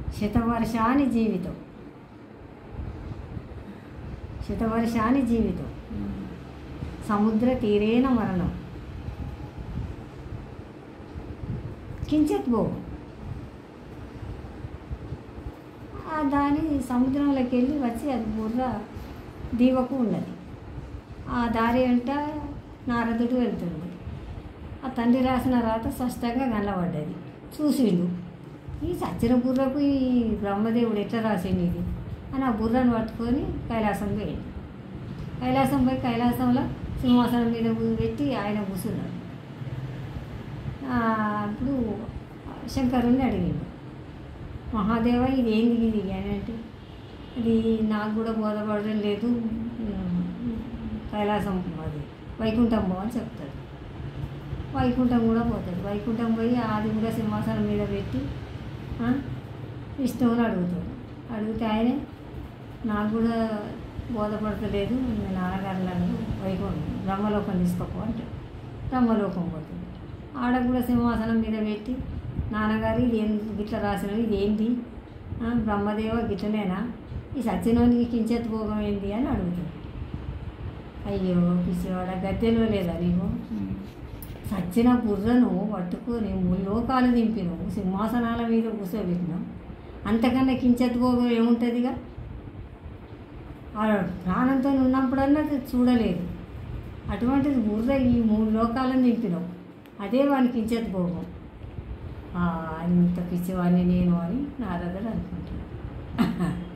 శతవర్షాని జీవితం శతవర్షాని జీవితం సముద్ర తీరేన మరణం కించెత్ భోగం ఆ దాని సముద్రంలోకి వెళ్ళి వచ్చి అది బుర్ర దీవకు ఉన్నది ఆ దారి అంట నారదుడు వెళ్తుంది ఆ తండ్రి రాసిన రాత స్పష్టంగా కనబడ్డది చూసిండు ఈ సచ్చిన బుర్రకు ఈ బ్రహ్మదేవుడు ఎట్లా రాసిండు ఇది అని ఆ బుర్రను పట్టుకొని కైలాసం పోయింది కైలాసం పోయి కైలాసంలో సింహాసనం మీద పెట్టి ఆయన కూర్చున్నాడు ఆ, అప్పుడు శంకరుణ్ణి అడిగిండు మహాదేవ ఇది ఏంది ఇది అని అంటే అది నాకు కూడా బోధపడడం లేదు ఉమ్, కైలాసం అది వైకుంఠం పో అని చెప్తాడు వైకుంఠం కూడా పోతాడు వైకుంఠం పోయి అది కూడా సింహాసనం మీద పెట్టి ఆ, విష్ణువుని అడుగుతాడు అడిగితే ఆయనే నాకు కూడా బోధపడతలేదు మీ నాన్నగారు నన్ను వైకుంఠం బ్రహ్మలోకం తీసుకోపో అంటాడు బ్రహ్మలోకం పోతుంది ఆడ కూడా సింహాసనం మీద పెట్టి నాన్నగారు ఇది ఏం గిట్ల రాసినవి ఇది ఏంటి ఆ, బ్రహ్మదేవ గిట్లనేనా ఈ సత్యనోనికి కించెత్ భోగం ఏంటి అని అడుగుతాడు అయ్యో పిచ్చివాడ గద్దెలో లేదా నీకు సచ్చిన బుర్రను పట్టుకొని ముల్లోకాలు దింపినావు సింహాసనాల మీద కూర్చోబెట్టినావు అంతకన్నా కించెత్ భోగం ఏముంటుందిగా ఆ ప్రాణంతో ఉన్నప్పుడన్నా అది చూడలేదు అటువంటిది బుర్ర ఈ మూడు లోకాలను నింపినావు అదే వానికి ఇచ్చేది భోగం ఆ, ఇంత పిచ్చివాడిని నేను అని నారదుడు అనుకుంటున్నాను